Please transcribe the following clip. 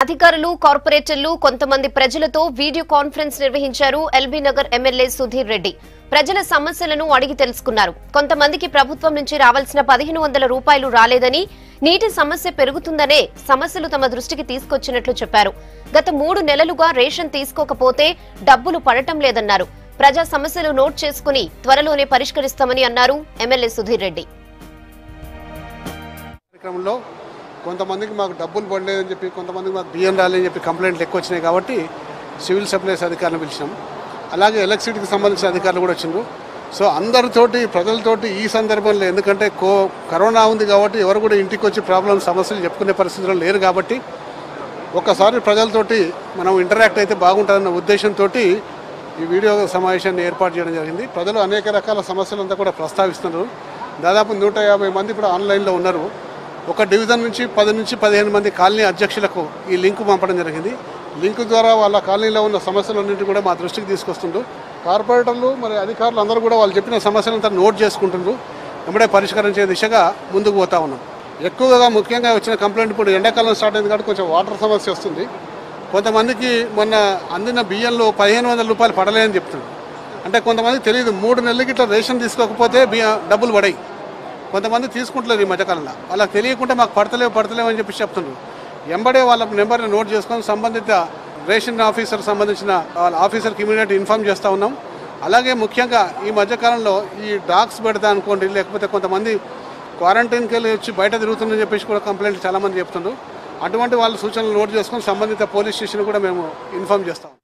అధికారులు కార్పొరేటర్లు కొంతమంది ప్రజలతో వీడియో కాన్ఫరెన్స్ నిర్వహించారు ఎల్బీ నగర్ ఎమ్మెల్యే సుధీర్ రెడ్డి ప్రజల సమస్యలను అడిగి తెలుసుకున్నారు కొంతమందికి ప్రభుత్వం నుంచి రావాల్సిన పదిహేను వందల రూపాయలు రాలేదని నీటి సమస్య పెరుగుతుందనే సమస్యలు తమ దృష్టికి తీసుకొచ్చినట్లు చెప్పారు గత మూడు నెలలుగా రేషన్ తీసుకోకపోతే డబ్బులు పడటం లేదన్నారు ప్రజా సమస్యలు నోట్ చేసుకుని త్వరలోనే పరిష్కరిస్తామని అన్నారు ఎమ్మెల్యే సుధీర్ రెడ్డి కార్యక్రమంలో కొంతమందికి మాకు డబ్బులు పడలేదని చెప్పి కొంతమందికి మాకు బియ్యం రాలేదని చెప్పి కంప్లైంట్లు ఎక్కువ వచ్చినాయి కాబట్టి సివిల్ సప్లైస్ అధికారులను పిలిచినాం అలాగే ఎలక్ట్రిసిటీకి సంబంధించిన అధికారులు కూడా వచ్చిండ్రు సో అందరితోటి ప్రజలతోటి ఈ సందర్భంలో ఎందుకంటే కో కరోనా ఉంది కాబట్టి ఎవరు కూడా ఇంటికి వచ్చి ప్రాబ్లం సమస్యలు చెప్పుకునే పరిస్థితుల్లో లేరు కాబట్టి ఒక్కసారి ప్రజలతోటి మనం ఇంటరాక్ట్ అయితే బాగుంటుందన్న ఉద్దేశంతో ఈ వీడియో సమావేశాన్ని ఏర్పాటు చేయడం జరిగింది ప్రజలు అనేక రకాల సమస్యలంతా కూడా ప్రస్తావిస్తున్నారు దాదాపు నూట యాభై మంది ఇప్పుడు ఆన్లైన్లో ఉన్నారు ఒక డివిజన్ నుంచి పది నుంచి పదిహేను మంది కాలనీ అధ్యక్షులకు ఈ లింక్ పంపడం జరిగింది లింక్ ద్వారా వాళ్ళ కాలనీలో ఉన్న సమస్యలన్నింటి కూడా మా దృష్టికి తీసుకొస్తుండ్రు కార్పొరేటర్లు మరి అధికారులు అందరూ కూడా వాళ్ళు చెప్పిన సమస్యలంతా నోట్ చేసుకుంటుండ్రు వెంబడే పరిష్కరించే దిశగా ముందుకు పోతా ఉన్నాం ఎక్కువగా ముఖ్యంగా వచ్చిన కంప్లైంట్ ఇప్పుడు ఎండాకాలం స్టార్ట్ అయింది కాబట్టి కొంచెం వాటర్ సమస్య వస్తుంది కొంతమందికి మొన్న అందిన బియ్యంలో పదిహేను వందల రూపాయలు పడలేదని చెప్తున్నారు అంటే కొంతమందికి తెలియదు మూడు నెలలకి ఇట్లా రేషన్ తీసుకోకపోతే బియ్యం డబ్బులు పడాయి కొంతమంది తీసుకుంటలేరు ఈ మధ్యకాలంలో వాళ్ళకి తెలియకుండా మాకు పడతలేవు పడతలేవు అని చెప్పి చెప్తున్నారు ఎంబడే వాళ్ళ నెంబర్ని నోట్ చేసుకొని సంబంధిత రేషన్ ఆఫీసర్ సంబంధించిన వాళ్ళ ఆఫీసర్కి ఇమీడియట్ ఇన్ఫామ్ చేస్తూ ఉన్నాం అలాగే ముఖ్యంగా ఈ మధ్యకాలంలో ఈ డాగ్స్ పెడతా అనుకోండి లేకపోతే కొంతమంది క్వారంటైన్కి వెళ్ళి వచ్చి బయట తిరుగుతుందని చెప్పేసి కూడా కంప్లైంట్ చాలామంది చెప్తున్నారు అటువంటి వాళ్ళ సూచనలు నోట్ చేసుకొని సంబంధిత పోలీస్ స్టేషన్ కూడా మేము ఇన్ఫామ్ చేస్తాం